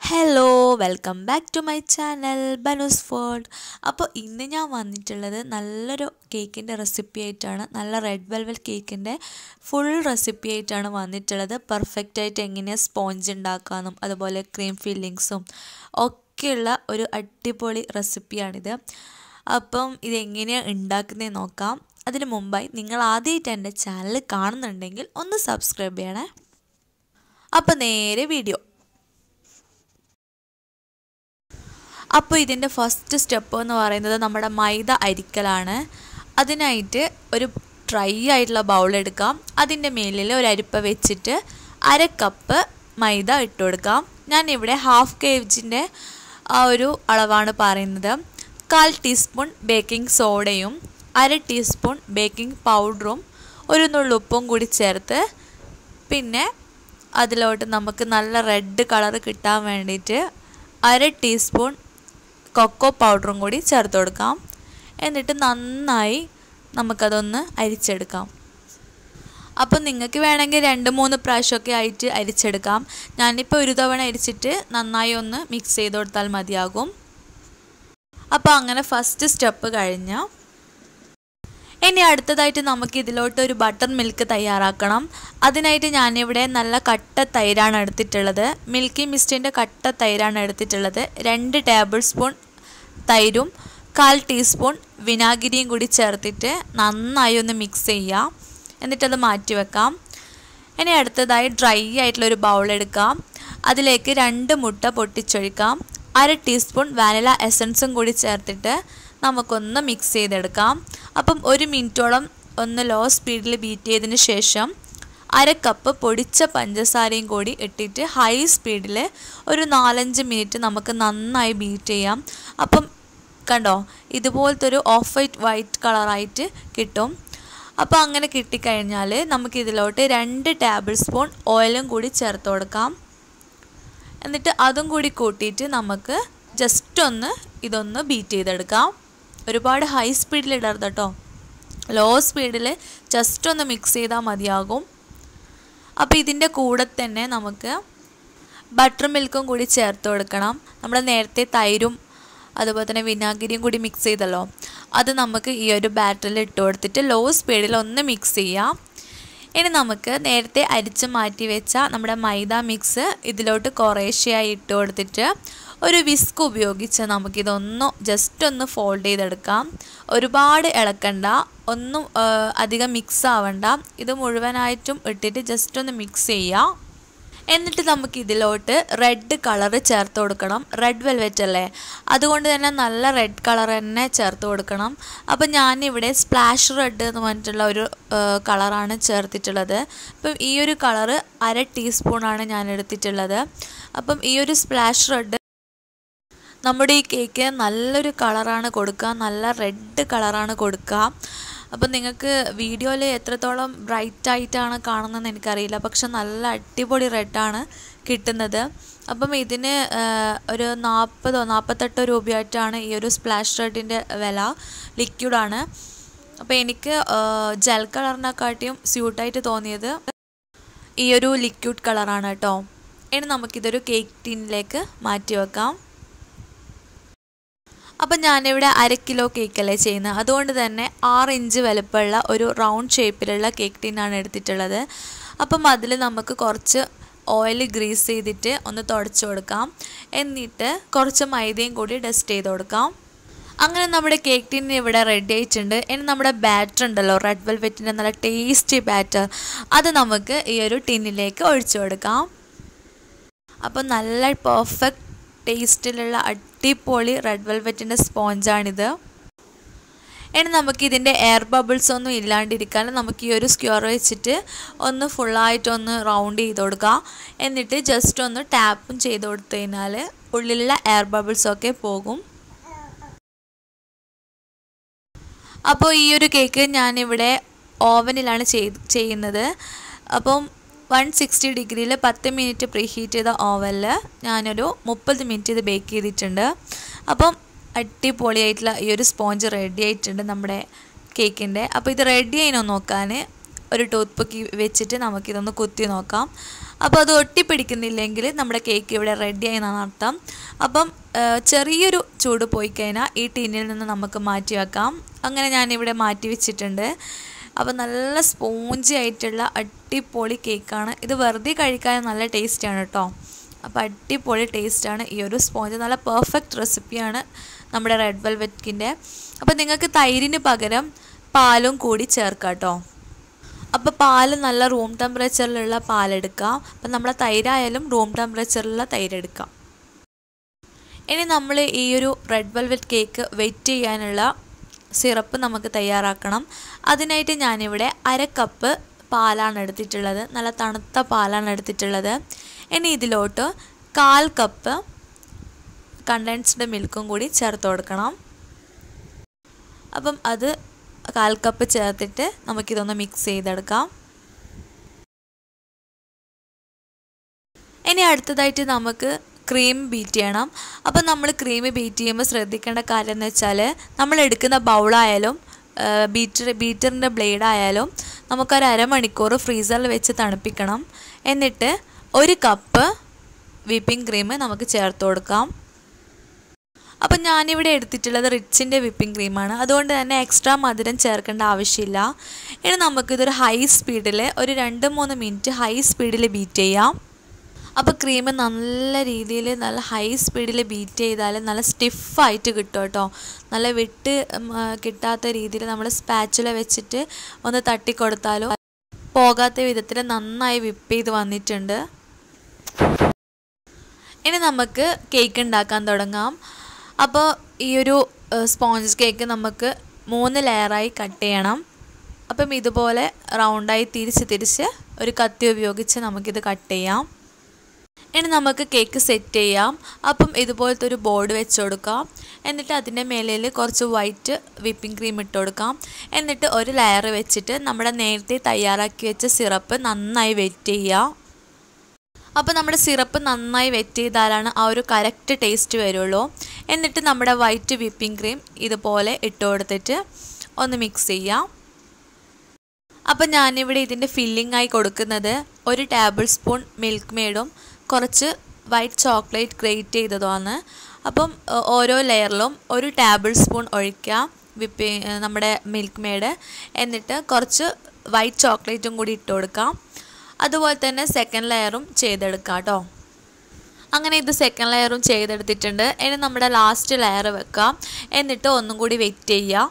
hello welcome back to my channel ബനൂസ് ഫോൾഡ് അപ്പോൾ ഇന്ന് ഞാൻ വന്നിട്ടുള്ളത് നല്ലൊരു കേക്കിൻ്റെ റെസിപ്പി ആയിട്ടാണ് നല്ല റെഡ് വെൽവെറ്റ് കേക്കിൻ്റെ ഫുൾ റെസിപ്പി ആയിട്ടാണ് വന്നിട്ടുള്ളത് പെർഫെക്റ്റ് ആയിട്ട് എങ്ങനെയാണ് സ്പോഞ്ച് ഉണ്ടാക്കാമെന്നും അതുപോലെ ക്രീം ഫില്ലിങ്സും ഒക്കെയുള്ള ഒരു അടിപൊളി റെസിപ്പിയാണിത് അപ്പം ഇതെങ്ങനെയാണ് ഉണ്ടാക്കുന്നതെന്ന് നോക്കാം അതിന് മുമ്പായി നിങ്ങൾ ആദ്യമായിട്ട് എൻ്റെ ചാനൽ കാണുന്നുണ്ടെങ്കിൽ ഒന്ന് സബ്സ്ക്രൈബ് ചെയ്യണേ അപ്പോൾ നേരെ വീഡിയോ അപ്പോൾ ഇതിൻ്റെ ഫസ്റ്റ് സ്റ്റെപ്പ് എന്ന് പറയുന്നത് നമ്മുടെ മൈദ അരിക്കലാണ് അതിനായിട്ട് ഒരു ഡ്രൈ ആയിട്ടുള്ള ബൗൾ എടുക്കാം അതിൻ്റെ മേലിൽ ഒരു അരിപ്പ വെച്ചിട്ട് അര കപ്പ് മൈദ ഇട്ട് കൊടുക്കാം ഞാൻ ഇവിടെ ഹാഫ് കേജിൻ്റെ ആ ഒരു അളവാണ് പറയുന്നത് കാൽ ടീസ്പൂൺ ബേക്കിംഗ് സോഡയും അര ടീസ്പൂൺ ബേക്കിംഗ് പൗഡറും ഒരു നുള്ളുപ്പും കൂടി ചേർത്ത് പിന്നെ അതിലോട്ട് നമുക്ക് നല്ല റെഡ് കളർ കിട്ടാൻ വേണ്ടിയിട്ട് അര ടീസ്പൂൺ കൊക്കോ പൗഡറും കൂടി ചേർത്ത് കൊടുക്കാം എന്നിട്ട് നന്നായി നമുക്കതൊന്ന് അരിച്ചെടുക്കാം അപ്പം നിങ്ങൾക്ക് വേണമെങ്കിൽ രണ്ട് മൂന്ന് പ്രാവശ്യമൊക്കെ ആയിട്ട് അരിച്ചെടുക്കാം ഞാനിപ്പോൾ ഒരു തവണ അരിച്ചിട്ട് നന്നായി ഒന്ന് മിക്സ് ചെയ്ത് കൊടുത്താൽ മതിയാകും അപ്പോൾ അങ്ങനെ ഫസ്റ്റ് സ്റ്റെപ്പ് കഴിഞ്ഞ ഇനി അടുത്തതായിട്ട് നമുക്ക് ഇതിലോട്ട് ഒരു ബട്ടർ മിൽക്ക് തയ്യാറാക്കണം അതിനായിട്ട് ഞാനിവിടെ നല്ല കട്ട തൈരാണ് എടുത്തിട്ടുള്ളത് മിൽക്കി മിസ്റ്റിൻ്റെ കട്ട തൈരാണ് എടുത്തിട്ടുള്ളത് രണ്ട് ടേബിൾ സ്പൂൺ തൈരും കാൽ ടീസ്പൂൺ വിനാഗിരിയും കൂടി ചേർത്തിട്ട് നന്നായി ഒന്ന് മിക്സ് ചെയ്യാം എന്നിട്ടത് മാറ്റി വെക്കാം ഇനി അടുത്തതായി ഡ്രൈ ആയിട്ടുള്ളൊരു ബൗൾ എടുക്കാം അതിലേക്ക് രണ്ട് മുട്ട പൊട്ടിച്ചൊഴിക്കാം അര ടീസ്പൂൺ വാനില എസൻസും കൂടി ചേർത്തിട്ട് നമുക്കൊന്ന് മിക്സ് ചെയ്തെടുക്കാം അപ്പം ഒരു മിനിറ്റോളം ഒന്ന് ലോ സ്പീഡിൽ ബീറ്റ് ചെയ്തതിന് ശേഷം അര കപ്പ് പൊടിച്ച പഞ്ചസാരയും കൂടി ഇട്ടിട്ട് ഹൈ സ്പീഡിൽ ഒരു നാലഞ്ച് മിനിറ്റ് നമുക്ക് നന്നായി ബീറ്റ് ചെയ്യാം അപ്പം കണ്ടോ ഇതുപോലത്തെ ഒരു ഓഫ് വൈറ്റ് വൈറ്റ് കളറായിട്ട് കിട്ടും അപ്പോൾ അങ്ങനെ കിട്ടിക്കഴിഞ്ഞാൽ നമുക്കിതിലോട്ട് രണ്ട് ടേബിൾ സ്പൂൺ ഓയിലും കൂടി ചേർത്ത് കൊടുക്കാം എന്നിട്ട് അതും കൂടി കൂട്ടിയിട്ട് നമുക്ക് ജസ്റ്റ് ഒന്ന് ഇതൊന്ന് ബീറ്റ് ചെയ്തെടുക്കാം ഒരുപാട് ഹൈ സ്പീഡിൽ ഇടരുത് കേട്ടോ ലോ സ്പീഡിൽ ജസ്റ്റ് ഒന്ന് മിക്സ് ചെയ്താൽ മതിയാകും അപ്പോൾ ഇതിൻ്റെ കൂടെ തന്നെ നമുക്ക് ബട്ടർ മിൽക്കും കൂടി ചേർത്ത് കൊടുക്കണം നമ്മൾ നേരത്തെ തൈരും അതുപോലെ തന്നെ വിനാഗിരിയും കൂടി മിക്സ് ചെയ്തല്ലോ അത് നമുക്ക് ഈ ഒരു ബാറ്ററിൽ ഇട്ട് കൊടുത്തിട്ട് ലോ സ്പീഡിൽ ഒന്ന് മിക്സ് ചെയ്യാം ഇനി നമുക്ക് നേരത്തെ അരിച്ച് മാറ്റി വെച്ച നമ്മുടെ മൈദ മിക്സ് ഇതിലോട്ട് കുറേശ്ശെയായി ഇട്ട് കൊടുത്തിട്ട് ഒരു വിസ്ക് ഉപയോഗിച്ച് നമുക്കിതൊന്ന് ജസ്റ്റ് ഒന്ന് ഫോൾഡ് ചെയ്തെടുക്കാം ഒരുപാട് ഇളക്കണ്ട ഒന്നും അധികം മിക്സ് ആവണ്ട ഇത് മുഴുവനായിട്ടും ഇട്ടിട്ട് ജസ്റ്റ് ഒന്ന് മിക്സ് ചെയ്യാം എന്നിട്ട് നമുക്ക് ഇതിലോട്ട് റെഡ് കളർ ചേർത്ത് കൊടുക്കണം റെഡ് വെൽവെറ്റ് അല്ലേ അതുകൊണ്ട് തന്നെ നല്ല റെഡ് കളർ തന്നെ ചേർത്ത് കൊടുക്കണം അപ്പം ഞാനിവിടെ സ്പ്ലാഷ് റെഡ് എന്ന് പറഞ്ഞിട്ടുള്ള ഒരു കളറാണ് ചേർത്തിട്ടുള്ളത് അപ്പം ഈ ഒരു കളറ് അര ടീസ്പൂണാണ് ഞാൻ എടുത്തിട്ടുള്ളത് അപ്പം ഈ ഒരു സ്പ്ലാഷ് റെഡ് നമ്മുടെ ഈ കേക്ക് നല്ലൊരു കളറാണ് കൊടുക്കുക നല്ല റെഡ് കളറാണ് കൊടുക്കുക അപ്പം നിങ്ങൾക്ക് വീഡിയോയിൽ എത്രത്തോളം ബ്രൈറ്റ് ആയിട്ടാണ് കാണുന്നതെന്ന് എനിക്കറിയില്ല പക്ഷെ നല്ല അടിപൊളി റെഡാണ് കിട്ടുന്നത് അപ്പം ഇതിന് ഒരു നാൽപ്പതോ നാൽപ്പത്തെട്ടോ രൂപയായിട്ടാണ് ഈ ഒരു സ്പ്ലാഷ് റെഡിൻ്റെ വില ലിക്വിഡാണ് അപ്പോൾ എനിക്ക് ജെൽ കളറിനെക്കാട്ടിയും സ്യൂട്ടായിട്ട് തോന്നിയത് ഈ ഒരു ലിക്വിഡ് കളറാണ് കേട്ടോ ഇനി നമുക്കിതൊരു കേക്ക് ടീനിലേക്ക് മാറ്റി വെക്കാം അപ്പം ഞാനിവിടെ അര കിലോ കേക്കല്ലേ ചെയ്യുന്നത് അതുകൊണ്ട് തന്നെ ആറ് ഇഞ്ച് വലുപ്പമുള്ള ഒരു റൗണ്ട് ഷേപ്പിലുള്ള കേക്ക് ടീനാണ് എടുത്തിട്ടുള്ളത് അപ്പം അതിൽ നമുക്ക് കുറച്ച് ഓയിൽ ഗ്രീസ് ചെയ്തിട്ട് ഒന്ന് തുടച്ചു കൊടുക്കാം എന്നിട്ട് കുറച്ച് മൈദയും കൂടി ഡസ്റ്റ് ചെയ്ത് കൊടുക്കാം അങ്ങനെ നമ്മുടെ കേക്ക് ടീൻ ഇവിടെ റെഡി ആയിട്ടുണ്ട് ഇനി നമ്മുടെ ബാറ്റർ ഉണ്ടല്ലോ റെഡ് വെൽവെറ്റിൻ്റെ നല്ല ടേസ്റ്റി ബാറ്റർ അത് നമുക്ക് ഈ ഒരു ടിന്നിലേക്ക് ഒഴിച്ചു കൊടുക്കാം അപ്പോൾ നല്ല പെർഫെക്റ്റ് ടേസ്റ്റിലുള്ള അടിപൊളി റെഡ് വെൽവെറ്റിൻ്റെ സ്പോഞ്ചാണിത് ഇനി നമുക്ക് ഇതിൻ്റെ എയർ ബബിൾസ് ഒന്നും ഇല്ലാണ്ടിരിക്കാൻ നമുക്ക് ഈ ഒരു സ്ക്യൂർ വെച്ചിട്ട് ഒന്ന് ഫുള്ളായിട്ടൊന്ന് റൗണ്ട് ചെയ്ത് കൊടുക്കുക എന്നിട്ട് ജസ്റ്റ് ഒന്ന് ടാപ്പും ചെയ്ത് കൊടുത്തു കഴിഞ്ഞാൽ ഉള്ളിലുള്ള എയർ ബബിൾസൊക്കെ പോകും അപ്പോൾ ഈ ഒരു കേക്ക് ഞാനിവിടെ ഓവനിലാണ് ചെയ്ത് ചെയ്യുന്നത് അപ്പം വൺ സിക്സ്റ്റി ഡിഗ്രിയിൽ പത്ത് മിനിറ്റ് പ്രീ ഹീറ്റ് ചെയ്ത ഓവനിൽ ഞാനൊരു മുപ്പത് മിനിറ്റ് ഇത് ബേക്ക് ചെയ്തിട്ടുണ്ട് അപ്പം അടിപൊളിയായിട്ടുള്ള ഈ ഒരു സ്പോഞ്ച് റെഡി ആയിട്ടുണ്ട് നമ്മുടെ കേക്കിൻ്റെ അപ്പോൾ ഇത് റെഡി ആയിനോ നോക്കാൻ ഒരു ടൂത്ത് പിക്ക് വെച്ചിട്ട് നമുക്കിതൊന്ന് കുത്തി നോക്കാം അപ്പോൾ അത് ഒട്ടിപ്പിടിക്കുന്നില്ലെങ്കിൽ നമ്മുടെ കേക്ക് ഇവിടെ റെഡിയായി എന്നാണ് അർത്ഥം അപ്പം ചെറിയൊരു ചൂട് പോയി കഴിഞ്ഞാൽ ഈ ടീനിൽ നിന്ന് നമുക്ക് മാറ്റി വെക്കാം അങ്ങനെ ഞാനിവിടെ മാറ്റി വെച്ചിട്ടുണ്ട് അപ്പോൾ നല്ല സ്പോഞ്ചി ആയിട്ടുള്ള അടിപൊളി കേക്കാണ് ഇത് വെറുതെ കഴിക്കാൻ നല്ല ടേസ്റ്റാണ് കേട്ടോ അപ്പോൾ അടിപൊളി ടേസ്റ്റാണ് ഈ ഒരു സ്പോഞ്ച് നല്ല പെർഫെക്റ്റ് റെസിപ്പിയാണ് നമ്മുടെ റെഡ് വെൽവെറ്റിൻ്റെ അപ്പോൾ നിങ്ങൾക്ക് തൈരിന് പകരം പാലും കൂടി ചേർക്കാം കേട്ടോ അപ്പോൾ പാല് നല്ല റൂം ടെമ്പറേച്ചറിലുള്ള പാലെടുക്കാം അപ്പം നമ്മളെ തൈരായാലും റൂം ടെമ്പറേച്ചറിലുള്ള തൈരെടുക്കാം ഇനി നമ്മൾ ഈ ഒരു റെഡ് വെൽവെറ്റ് കേക്ക് വെയിറ്റ് ചെയ്യാനുള്ള സിറപ്പ് നമുക്ക് തയ്യാറാക്കണം അതിനായിട്ട് ഞാനിവിടെ അര കപ്പ് പാലാണ് എടുത്തിട്ടുള്ളത് നല്ല തണുത്ത പാലാണ് എടുത്തിട്ടുള്ളത് ഇനി ഇതിലോട്ട് കാൽ കപ്പ് കണ്ടൻസ്ഡ് മിൽക്കും കൂടി ചേർത്ത് കൊടുക്കണം അപ്പം അത് കാൽ കപ്പ് ചേർത്തിട്ട് നമുക്കിതൊന്ന് മിക്സ് ചെയ്തെടുക്കാം ഇനി അടുത്തതായിട്ട് നമുക്ക് ക്രീം ബീറ്റ് ചെയ്യണം അപ്പം നമ്മൾ ക്രീം ബീറ്റ് ചെയ്യുമ്പോൾ ശ്രദ്ധിക്കേണ്ട കാര്യം എന്ന് വെച്ചാൽ നമ്മൾ എടുക്കുന്ന ബൗളായാലും ബീറ്റർ ബീറ്ററിൻ്റെ ബ്ലേഡ് ആയാലും നമുക്കൊരു അരമണിക്കൂർ ഫ്രീസറിൽ വെച്ച് തണുപ്പിക്കണം എന്നിട്ട് ഒരു കപ്പ് വിപ്പിംഗ് ക്രീം നമുക്ക് ചേർത്ത് കൊടുക്കാം അപ്പം ഞാനിവിടെ എടുത്തിട്ടുള്ളത് റിച്ചിൻ്റെ വിപ്പിംഗ് ക്രീമാണ് അതുകൊണ്ട് തന്നെ എക്സ്ട്രാ മധുരം ചേർക്കേണ്ട ആവശ്യമില്ല ഇനി നമുക്കിതൊരു ഹൈ സ്പീഡിൽ ഒരു രണ്ട് മൂന്ന് മിനിറ്റ് ഹൈ സ്പീഡിൽ ബീറ്റ് ചെയ്യാം അപ്പോൾ ക്രീം നല്ല രീതിയിൽ നല്ല ഹൈ സ്പീഡിൽ ബീറ്റ് ചെയ്താൽ നല്ല സ്റ്റിഫായിട്ട് കിട്ടും കേട്ടോ നല്ല വിട്ട് കിട്ടാത്ത രീതിയിൽ നമ്മൾ സ്പാച്ചുല വെച്ചിട്ട് ഒന്ന് തട്ടിക്കൊടുത്താലും പോകാത്ത വിധത്തിൽ നന്നായി വിപ്പ് ചെയ്ത് വന്നിട്ടുണ്ട് ഇനി നമുക്ക് കേക്ക് ഉണ്ടാക്കാൻ തുടങ്ങാം അപ്പോൾ ഈ ഒരു സ്പോഞ്ച് കേക്ക് നമുക്ക് മൂന്ന് ലെയറായി കട്ട് ചെയ്യണം അപ്പം ഇതുപോലെ റൗണ്ടായി തിരിച്ച് തിരിച്ച് ഒരു കത്തി ഉപയോഗിച്ച് നമുക്കിത് കട്ട് ചെയ്യാം ഇനി നമുക്ക് കേക്ക് സെറ്റ് ചെയ്യാം അപ്പം ഇതുപോലത്തെ ഒരു ബോർഡ് വെച്ച് കൊടുക്കാം എന്നിട്ട് അതിൻ്റെ മേലിൽ കുറച്ച് വൈറ്റ് വിപ്പിംഗ് ക്രീം ഇട്ട് കൊടുക്കാം എന്നിട്ട് ഒരു ലെയർ വെച്ചിട്ട് നമ്മുടെ നേരത്തെ തയ്യാറാക്കി വെച്ച സിറപ്പ് നന്നായി വെറ്റ് ചെയ്യാം അപ്പോൾ നമ്മുടെ സിറപ്പ് നന്നായി വെറ്റ് ചെയ്താലാണ് ആ ഒരു കറക്റ്റ് ടേസ്റ്റ് വരുള്ളൂ എന്നിട്ട് നമ്മുടെ വൈറ്റ് വിപ്പിംഗ് ക്രീം ഇതുപോലെ ഇട്ട് കൊടുത്തിട്ട് ഒന്ന് മിക്സ് ചെയ്യാം അപ്പം ഞാനിവിടെ ഇതിൻ്റെ ഫില്ലിംഗ് ആയി കൊടുക്കുന്നത് ഒരു ടേബിൾ സ്പൂൺ മിൽക്ക് മെയ്ഡും കുറച്ച് വൈറ്റ് ചോക്ലേറ്റ് ഗ്രേറ്റ് ചെയ്തതുമാണ് അപ്പം ഓരോ ലെയറിലും ഒരു ടേബിൾ സ്പൂൺ ഒഴിക്കുക വിപ്പി നമ്മുടെ മിൽക്ക് മെയ്ഡ് എന്നിട്ട് കുറച്ച് വൈറ്റ് ചോക്ലേറ്റും കൂടി ഇട്ട് കൊടുക്കാം അതുപോലെ തന്നെ സെക്കൻഡ് ലെയറും ചെയ്തെടുക്കാം കേട്ടോ അങ്ങനെ ഇത് സെക്കൻഡ് ലെയറും ചെയ്തെടുത്തിട്ടുണ്ട് ഇനി നമ്മുടെ ലാസ്റ്റ് ലെയർ വെക്കാം എന്നിട്ട് ഒന്നും കൂടി വെയിറ്റ് ചെയ്യുക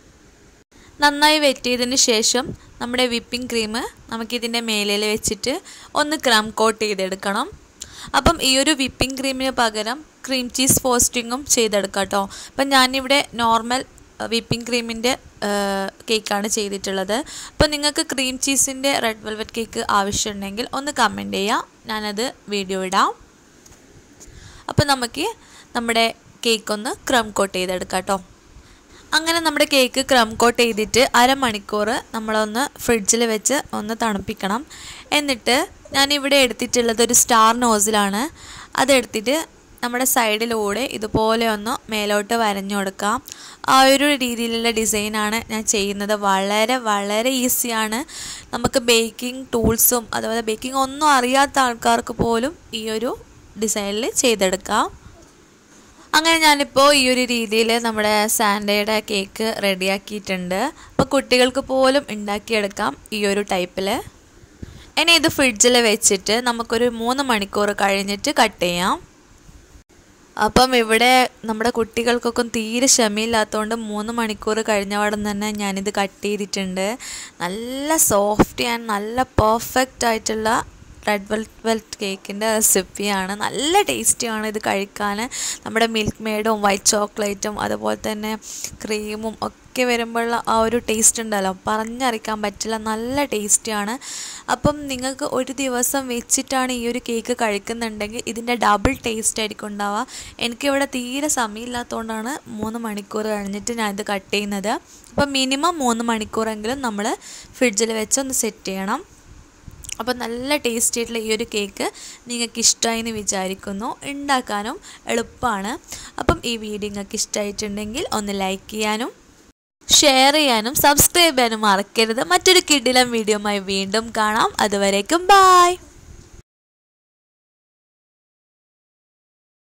നന്നായി വെറ്റ് ചെയ്തതിന് ശേഷം നമ്മുടെ വിപ്പിംഗ് ക്രീം നമുക്കിതിൻ്റെ മേലിൽ വെച്ചിട്ട് ഒന്ന് ക്രം കോട്ട് ചെയ്തെടുക്കണം അപ്പം ഈ ഒരു വിപ്പിംഗ് ക്രീമിന് പകരം ക്രീം ചീസ് ഫോസ്റ്റിങ്ങും ചെയ്തെടുക്കാം കേട്ടോ അപ്പം ഞാനിവിടെ നോർമൽ വിപ്പിംഗ് ക്രീമിൻ്റെ കേക്കാണ് ചെയ്തിട്ടുള്ളത് അപ്പോൾ നിങ്ങൾക്ക് ക്രീം ചീസിൻ്റെ റെഡ് വെൽവെറ്റ് കേക്ക് ആവശ്യമുണ്ടെങ്കിൽ ഒന്ന് കമൻറ്റ് ചെയ്യാം ഞാനത് വീഡിയോ ഇടാം അപ്പോൾ നമുക്ക് നമ്മുടെ കേക്ക് ഒന്ന് ക്രം കോട്ട് ചെയ്തെടുക്കാം കേട്ടോ അങ്ങനെ നമ്മുടെ കേക്ക് ക്രം കോട്ട് ചെയ്തിട്ട് അരമണിക്കൂർ നമ്മളൊന്ന് ഫ്രിഡ്ജിൽ വെച്ച് ഒന്ന് തണുപ്പിക്കണം എന്നിട്ട് ഞാനിവിടെ എടുത്തിട്ടുള്ളത് ഒരു സ്റ്റാർ നോസിലാണ് അതെടുത്തിട്ട് നമ്മുടെ സൈഡിലൂടെ ഇതുപോലെ ഒന്ന് മേലോട്ട് വരഞ്ഞു കൊടുക്കാം ആ ഒരു രീതിയിലുള്ള ഡിസൈനാണ് ഞാൻ ചെയ്യുന്നത് വളരെ വളരെ ഈസിയാണ് നമുക്ക് ബേക്കിംഗ് ടൂൾസും അതുപോലെ ബേക്കിംഗ് ഒന്നും അറിയാത്ത ആൾക്കാർക്ക് പോലും ഈ ഒരു ഡിസൈനിൽ ചെയ്തെടുക്കാം അങ്ങനെ ഞാനിപ്പോൾ ഈ ഒരു രീതിയിൽ നമ്മുടെ സാൻഡയുടെ കേക്ക് റെഡിയാക്കിയിട്ടുണ്ട് അപ്പോൾ കുട്ടികൾക്ക് പോലും ഉണ്ടാക്കിയെടുക്കാം ഈ ഒരു ടൈപ്പിൽ ഇനി ഇത് ഫ്രിഡ്ജിൽ വെച്ചിട്ട് നമുക്കൊരു മൂന്ന് മണിക്കൂർ കഴിഞ്ഞിട്ട് കട്ട് ചെയ്യാം അപ്പം ഇവിടെ നമ്മുടെ കുട്ടികൾക്കൊക്കെ തീരെ ക്ഷമയില്ലാത്തതുകൊണ്ട് മൂന്ന് മണിക്കൂർ കഴിഞ്ഞപാടം തന്നെ ഞാനിത് കട്ട് ചെയ്തിട്ടുണ്ട് നല്ല സോഫ്റ്റ് ആൻഡ് നല്ല പെർഫെക്റ്റ് ആയിട്ടുള്ള റെഡ് വെൽവെൽറ്റ് കേക്കിൻ്റെ റെസിപ്പിയാണ് നല്ല ടേസ്റ്റിയാണ് ഇത് കഴിക്കാൻ നമ്മുടെ മിൽക്ക് മെയ്ഡും വൈറ്റ് ചോക്ലേറ്റും അതുപോലെ തന്നെ ക്രീമും ഒക്കെ വരുമ്പോഴുള്ള ആ ഒരു ടേസ്റ്റ് ഉണ്ടല്ലോ പറഞ്ഞറിയിക്കാൻ പറ്റില്ല നല്ല ടേസ്റ്റിയാണ് അപ്പം നിങ്ങൾക്ക് ഒരു ദിവസം വെച്ചിട്ടാണ് ഈ ഒരു കേക്ക് കഴിക്കുന്നുണ്ടെങ്കിൽ ഇതിൻ്റെ ഡബിൾ ടേസ്റ്റ് ആയിരിക്കും ഉണ്ടാവുക എനിക്കിവിടെ തീരെ സമയമില്ലാത്തതുകൊണ്ടാണ് മൂന്ന് മണിക്കൂർ കഴിഞ്ഞിട്ട് ഞാൻ ഇത് കട്ട് ചെയ്യുന്നത് അപ്പം മിനിമം മൂന്ന് മണിക്കൂറെങ്കിലും നമ്മൾ ഫ്രിഡ്ജിൽ വെച്ച് ഒന്ന് സെറ്റ് ചെയ്യണം അപ്പോൾ നല്ല ടേസ്റ്റി ആയിട്ടുള്ള ഈ ഒരു കേക്ക് നിങ്ങൾക്ക് ഇഷ്ടമായി എന്ന് വിചാരിക്കുന്നു ഉണ്ടാക്കാനും എളുപ്പമാണ് അപ്പം ഈ വീഡിയോ നിങ്ങൾക്ക് ഇഷ്ടമായിട്ടുണ്ടെങ്കിൽ ഒന്ന് ലൈക്ക് ചെയ്യാനും ഷെയർ ചെയ്യാനും സബ്സ്ക്രൈബ് ചെയ്യാനും മറക്കരുത് മറ്റൊരു കിടിലം വീഡിയോയുമായി വീണ്ടും കാണാം അതുവരേക്കും ബായ്